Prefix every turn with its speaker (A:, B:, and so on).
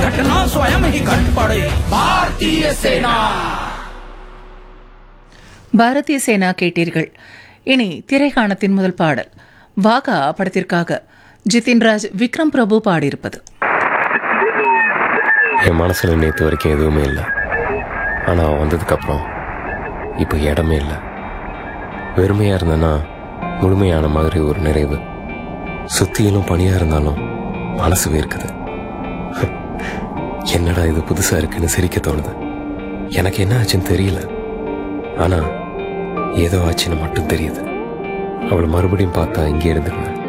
A: घटना स्वयं ही घट पड़े भारतीय सेना
B: பாரதிய சேனா கேட்டீர்கள் இனி திரைக்காணத்தின் முதல் பாடல் வாகா படத்திற்காக ஜிதின்ராஜ் விக்ரம் பிரபு பாடியிருப்பது
C: என் மனசில் நேற்று வரைக்கும் எதுவுமே இல்லை ஆனால் அவன் வந்ததுக்கப்புறம் இப்போ இடமே இல்லை வெறுமையாக இருந்தேன்னா முழுமையான மாதிரி ஒரு நிறைவு சுத்தியிலும் பனியாக இருந்தாலும் மனசு வேர்க்குது என்னடா இது புதுசாக இருக்குன்னு சிரிக்க தோணுது எனக்கு என்ன ஆச்சுன்னு தெரியல ஆனால் ஏதோ ஆச்சுன்னு மட்டும் தெரியுது அவளை மறுபடியும் பார்த்தா இங்கே இருந்துருவேன்